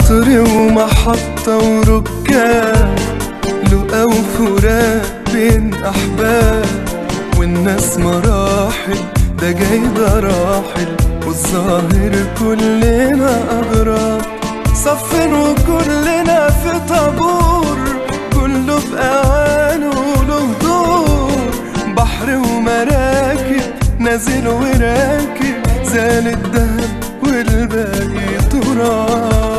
قطر ومحطة وركاب لقا وفراق بين أحباب والناس مراحل ده جاي ده راحل والظاهر كلنا أغراب صفن وكلنا في طابور كله بأوانه له دور بحر ومراكب نازل وراكب زال الدهب والباقي تراب